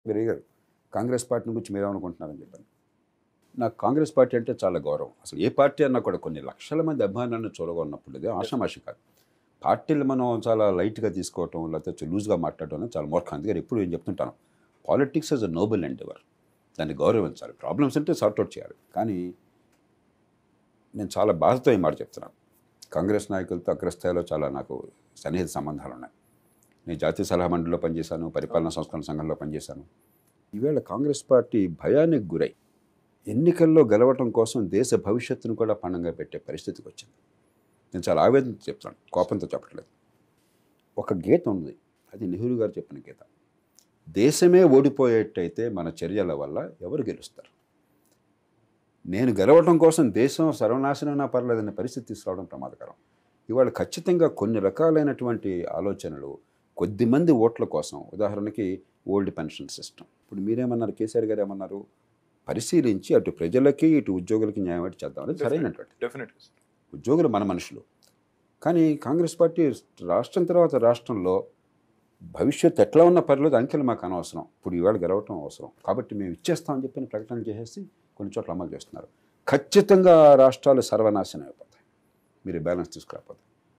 మీరు అడిగారు కాంగ్రెస్ పార్టీ గురించి మీరేమనుకుంటున్నారని చెప్పాను నాకు కాంగ్రెస్ పార్టీ అంటే చాలా గౌరవం అసలు ఏ పార్టీ అన్నా కూడా కొన్ని లక్షల మంది అభిమానులను చూడగొన్నప్పుడు ఇది ఆషామాషి కాదు పార్టీలు మనం చాలా లైట్గా తీసుకోవటం లేకపోతే లూజ్గా మాట్లాడటం అనేది చాలా మూర్ఖం అందుకని ఎప్పుడు ఏం చెప్తుంటాను politics is a noble endeavour దాన్ని గౌరవించాలి ప్రాబ్లమ్స్ అంటే సార్ట్అవుట్ చేయాలి కానీ నేను చాలా బాధతో ఈ మాట చెప్తున్నాను కాంగ్రెస్ నాయకులతో అగ్రస్థాయిలో చాలా నాకు సన్నిహిత సంబంధాలు ఉన్నాయి నేను జాతీయ సలహా మండలిలో పనిచేశాను పరిపాలనా సంస్కరణ సంఘంలో పనిచేశాను ఈవేళ కాంగ్రెస్ పార్టీ భయానికి గురై ఎన్నికల్లో గెలవటం కోసం దేశ భవిష్యత్తును కూడా పణంగా పెట్టే పరిస్థితికి వచ్చింది నేను చాలా ఆవేదన చెప్తాను కోపంతో చెప్పట్లేదు ఒక గీత ఉంది అది నెహ్రూ గారు చెప్పిన గీత దేశమే ఓడిపోయేటైతే మన చర్యల వల్ల ఎవరు గెలుస్తారు నేను గెలవటం కోసం దేశం సర్వనాశనమైనా పర్లేదనే పరిస్థితి తీసుకురావడం ప్రమాదకరం ఇవాళ ఖచ్చితంగా కొన్ని రకాలైనటువంటి ఆలోచనలు కొద్దిమంది ఓట్ల కోసం ఉదాహరణకి ఓల్డ్ పెన్షన్ సిస్టమ్ ఇప్పుడు మీరేమన్నారు కేసీఆర్ గారు ఏమన్నారు పరిశీలించి అటు ప్రజలకి ఇటు ఉద్యోగులకి న్యాయం అయితే చేద్దాం అనేది సరైనటువంటి డెఫినెట్గా ఉద్యోగులు మన మనుషులు కానీ కాంగ్రెస్ పార్టీ రాష్ట్రం తర్వాత రాష్ట్రంలో భవిష్యత్తు ఎట్లా ఉన్న పర్లేదు అంకెలు మాకు అనవసరం ఇప్పుడు ఈవేళ గెలవటం అవసరం కాబట్టి మేము ఇచ్చేస్తామని చెప్పిన ప్రకటన చేసేసి కొన్ని చోట్ల అమలు చేస్తున్నారు ఖచ్చితంగా ఆ రాష్ట్రాలు సర్వనాశనం అయిపోతాయి మీరు బ్యాలెన్స్ తీసుకురాకపోతే